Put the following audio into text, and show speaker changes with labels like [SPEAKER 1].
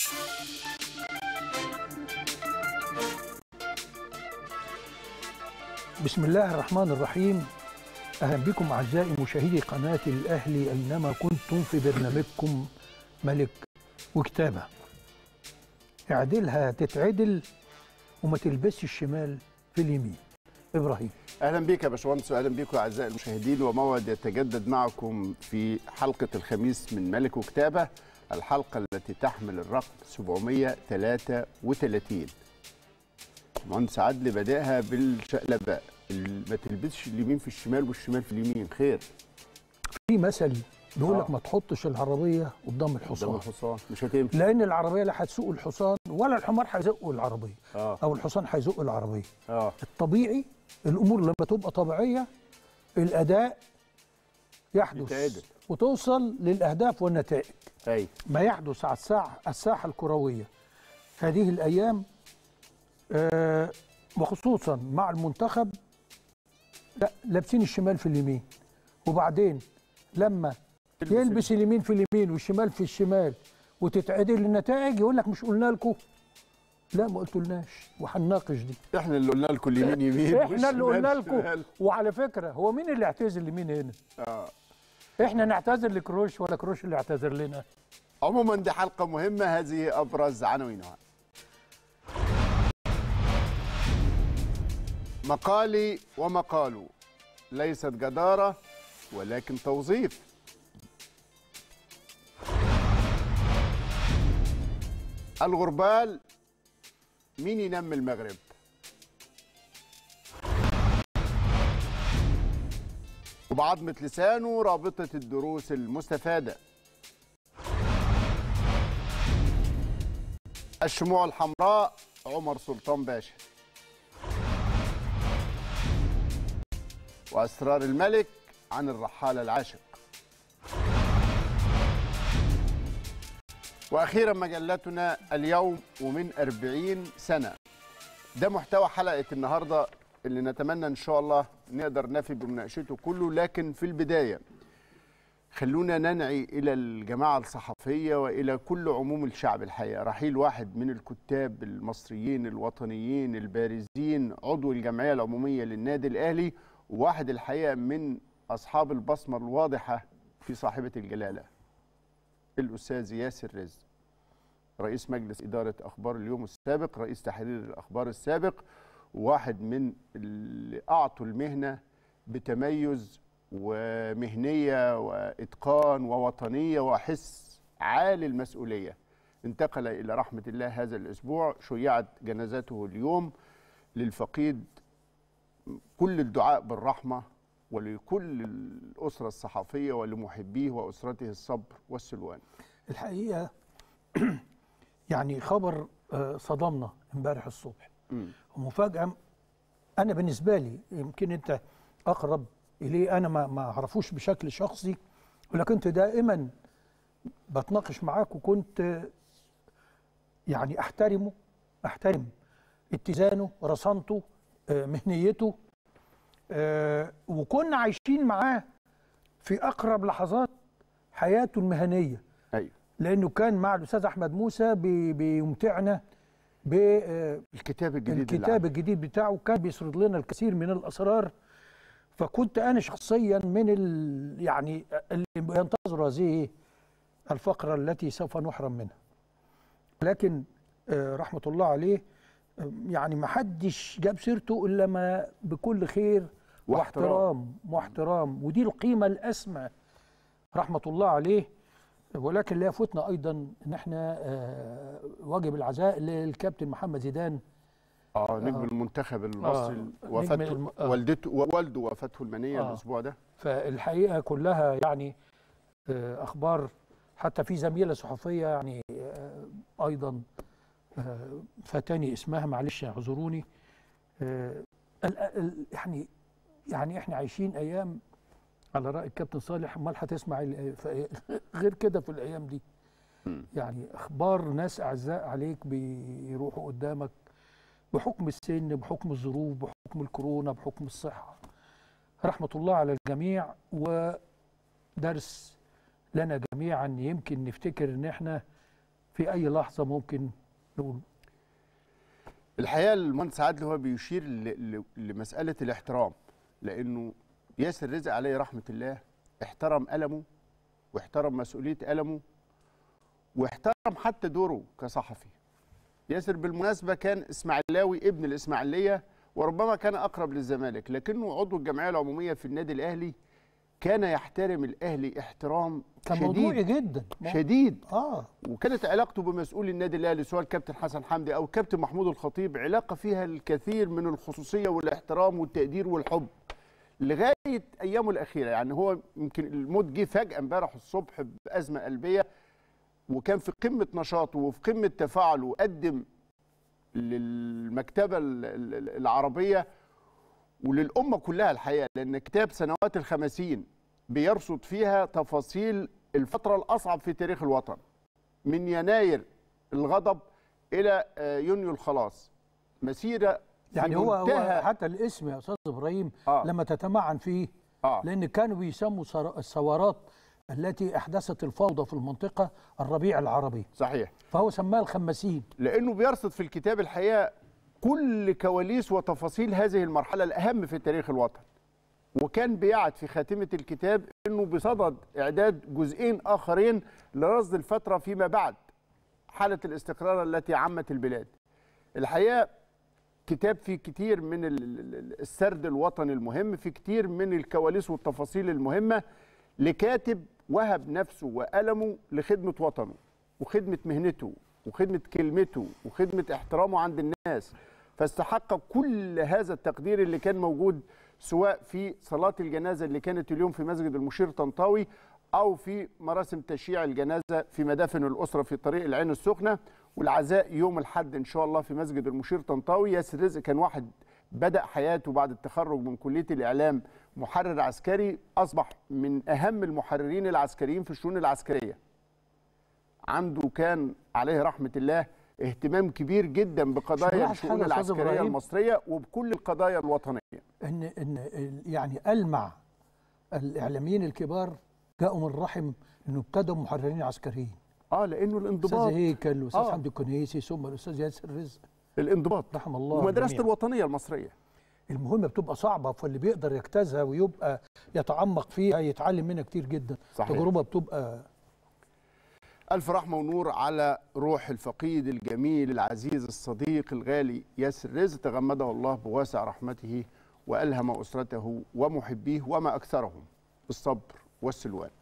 [SPEAKER 1] بسم الله الرحمن الرحيم اهلا بكم اعزائي مشاهدي قناه الاهلي اينما كنتم في برنامجكم ملك وكتابه اعدلها تتعدل وما تلبسش الشمال في اليمين ابراهيم
[SPEAKER 2] اهلا بك يا باشمهندس واهلا بكم اعزائي المشاهدين وموعد يتجدد معكم في حلقه الخميس من ملك وكتابه الحلقه التي تحمل الرقم 733 المهندس عدلي بادئها بالشقلبه ما تلبسش اليمين في الشمال والشمال في اليمين خير
[SPEAKER 1] في مثل بيقول لك
[SPEAKER 2] آه.
[SPEAKER 1] ما تحطش العربيه قدام
[SPEAKER 2] قدام
[SPEAKER 1] الحصان
[SPEAKER 2] الحصان مش هتمشي
[SPEAKER 1] لان العربيه لا هتسوق الحصان ولا الحمار هيزق العربيه
[SPEAKER 2] اه
[SPEAKER 1] او الحصان هيزق العربيه
[SPEAKER 2] اه
[SPEAKER 1] الطبيعي الامور لما تبقى طبيعيه الاداء يحدث
[SPEAKER 2] يتعدل.
[SPEAKER 1] وتوصل للاهداف والنتائج
[SPEAKER 2] اي
[SPEAKER 1] ما يحدث على الساحه الساحه الكرويه هذه الايام آه وخصوصا مع المنتخب لا لابسين الشمال في اليمين وبعدين لما يلبس اليمين في اليمين والشمال في الشمال وتتعدل النتائج يقول لك مش قلنا لكم لا ما قلتولناش وهنناقش دي
[SPEAKER 2] احنا اللي قلنا لكم اليمين يمين
[SPEAKER 1] احنا اللي
[SPEAKER 2] والشمال
[SPEAKER 1] قلنا لكم
[SPEAKER 2] شمال.
[SPEAKER 1] وعلى فكره هو مين اللي اعتذر لمين هنا
[SPEAKER 2] آه.
[SPEAKER 1] احنا نعتذر لكروش ولا كروش اللي اعتذر لنا
[SPEAKER 2] عموما دي حلقه مهمه هذه ابرز عناوينها مقالي ومقاله ليست جداره ولكن توظيف الغربال مين ينمي المغرب وبعظمة لسانه رابطة الدروس المستفادة الشموع الحمراء عمر سلطان باشا وأسرار الملك عن الرحالة العاشق وأخيرا مجلتنا اليوم ومن أربعين سنة ده محتوى حلقة النهاردة اللي نتمنى إن شاء الله نقدر نفي بمناقشته كله لكن في البداية خلونا ننعي إلى الجماعة الصحفية وإلى كل عموم الشعب الحقيقة رحيل واحد من الكتاب المصريين الوطنيين البارزين عضو الجمعية العمومية للنادي الأهلي وواحد الحقيقة من أصحاب البصمة الواضحة في صاحبة الجلالة الأستاذ ياسر رزق رئيس مجلس إدارة أخبار اليوم السابق رئيس تحرير الأخبار السابق واحد من اللي أعطوا المهنة بتميز ومهنية وإتقان ووطنية وحس عالي المسؤولية انتقل إلى رحمة الله هذا الأسبوع شيعت جنازته اليوم للفقيد كل الدعاء بالرحمة ولكل الأسرة الصحفية ولمحبيه وأسرته الصبر والسلوان
[SPEAKER 1] الحقيقه يعني خبر آه، صدمنا امبارح الصبح
[SPEAKER 2] مم.
[SPEAKER 1] ومفاجاه انا بالنسبه لي يمكن انت اقرب اليه انا ما ما اعرفوش بشكل شخصي ولكن كنت دائما بتناقش معاك وكنت آه، يعني احترمه احترم اتزانه رصانته آه، مهنيته آه، وكنا عايشين معاه في اقرب لحظات حياته المهنيه
[SPEAKER 2] أيوه
[SPEAKER 1] لانه كان مع الاستاذ احمد موسى بي- بيمتعنا بالكتاب
[SPEAKER 2] الكتاب الجديد اللي
[SPEAKER 1] الكتاب الجديد بتاعه كان بيسرد لنا الكثير من الاسرار فكنت انا شخصيا من ال يعني اللي ينتظر هذه الفقره التي سوف نحرم منها لكن آه، رحمه الله عليه آه، يعني ما حدش جاب سيرته الا ما بكل خير
[SPEAKER 2] واحترام.
[SPEAKER 1] واحترام واحترام ودي القيمه الاسمى رحمه الله عليه ولكن لا يفوتنا ايضا ان احنا آه، واجب العزاء للكابتن محمد زيدان
[SPEAKER 2] اه نجم المنتخب المصري
[SPEAKER 1] آه،
[SPEAKER 2] وفاته
[SPEAKER 1] نجم الم- آه.
[SPEAKER 2] والدته ووالده وفاته المنيه
[SPEAKER 1] آه.
[SPEAKER 2] الاسبوع ده
[SPEAKER 1] فالحقيقه كلها يعني آه، اخبار حتى في زميله صحفيه يعني آه، ايضا آه، فاتاني اسمها معلش اعذروني آه، ال- ال- يعني يعني احنا عايشين ايام على راي الكابتن صالح امال هتسمع ال- ف- غير كده في الايام دي
[SPEAKER 2] مم.
[SPEAKER 1] يعني اخبار ناس اعزاء عليك بيروحوا قدامك بحكم السن بحكم الظروف بحكم الكورونا بحكم الصحه رحمه الله على الجميع ودرس لنا جميعا يمكن نفتكر ان احنا في اي لحظه ممكن نقول
[SPEAKER 2] الحقيقه المهندس عادل هو بيشير ل- ل- لمساله الاحترام لانه ياسر رزق عليه رحمه الله احترم ألمه واحترم مسؤوليه ألمه واحترم حتى دوره كصحفي ياسر بالمناسبه كان اسماعيلاوي ابن الاسماعيليه وربما كان اقرب للزمالك لكنه عضو الجمعيه العموميه في النادي الاهلي كان يحترم الاهلي احترام
[SPEAKER 1] كان موضوعي
[SPEAKER 2] شديد
[SPEAKER 1] جدا
[SPEAKER 2] شديد
[SPEAKER 1] اه
[SPEAKER 2] وكانت علاقته بمسؤول النادي الاهلي سواء الكابتن حسن حمدي او الكابتن محمود الخطيب علاقه فيها الكثير من الخصوصيه والاحترام والتقدير والحب لغايه ايامه الاخيره يعني هو يمكن الموت جه فجاه امبارح الصبح بازمه قلبيه وكان في قمه نشاطه وفي قمه تفاعله وقدم للمكتبه ال- ال- العربيه وللامه كلها الحقيقه لان كتاب سنوات الخمسين بيرصد فيها تفاصيل الفتره الاصعب في تاريخ الوطن من يناير الغضب الى آه، يونيو الخلاص مسيره في
[SPEAKER 1] يعني هو هو
[SPEAKER 2] منتهى-
[SPEAKER 1] حتى الاسم يا استاذ ابراهيم
[SPEAKER 2] آه.
[SPEAKER 1] لما تتمعن فيه
[SPEAKER 2] اه
[SPEAKER 1] لان كانوا بيسموا ثر- الثورات التي احدثت الفوضى في المنطقه الربيع العربي
[SPEAKER 2] صحيح
[SPEAKER 1] فهو سماها الخماسين
[SPEAKER 2] لانه بيرصد في الكتاب الحقيقه كل كواليس وتفاصيل هذه المرحله الاهم في تاريخ الوطن وكان بيعد في خاتمه الكتاب انه بصدد اعداد جزئين اخرين لرصد الفتره فيما بعد حاله الاستقرار التي عمت البلاد الحقيقه كتاب فيه كتير من ال- ال- ال- السرد الوطني المهم في كتير من الكواليس والتفاصيل المهمه لكاتب وهب نفسه وألمه لخدمة وطنه وخدمة مهنته وخدمة كلمته وخدمة احترامه عند الناس فاستحق كل هذا التقدير اللي كان موجود سواء في صلاة الجنازة اللي كانت اليوم في مسجد المشير طنطاوي أو في مراسم تشييع الجنازة في مدافن الأسرة في طريق العين السخنة والعزاء يوم الحد إن شاء الله في مسجد المشير طنطاوي ياسر رزق كان واحد بدأ حياته بعد التخرج من كلية الإعلام محرر عسكري أصبح من أهم المحررين العسكريين في الشؤون العسكرية عنده كان عليه رحمة الله اهتمام كبير جدا بقضايا
[SPEAKER 1] ملاحظ
[SPEAKER 2] الشؤون
[SPEAKER 1] حاجة يا أستاذ
[SPEAKER 2] العسكرية
[SPEAKER 1] إبراهيم؟
[SPEAKER 2] المصرية وبكل القضايا الوطنية
[SPEAKER 1] ان ان ال- يعني المع الاعلاميين الكبار جاءوا من رحم انه ابتدوا محررين عسكريين
[SPEAKER 2] اه لانه
[SPEAKER 1] استاذ
[SPEAKER 2] الانضباط
[SPEAKER 1] هيكل واستاذ
[SPEAKER 2] آه.
[SPEAKER 1] حمدي الكنيسي ثم الاستاذ ياسر رزق
[SPEAKER 2] الانضباط
[SPEAKER 1] رحم الله
[SPEAKER 2] ومدرسة
[SPEAKER 1] الجميع.
[SPEAKER 2] الوطنية المصرية
[SPEAKER 1] المهمه بتبقى صعبه فاللي بيقدر يجتازها ويبقى يتعمق فيها يتعلم منها كتير جدا
[SPEAKER 2] صحيح.
[SPEAKER 1] تجربه بتبقى
[SPEAKER 2] ألف رحمة ونور على روح الفقيد الجميل العزيز الصديق الغالي ياسر رزق تغمده الله بواسع رحمته وألهم أسرته ومحبيه وما أكثرهم بالصبر والسلوان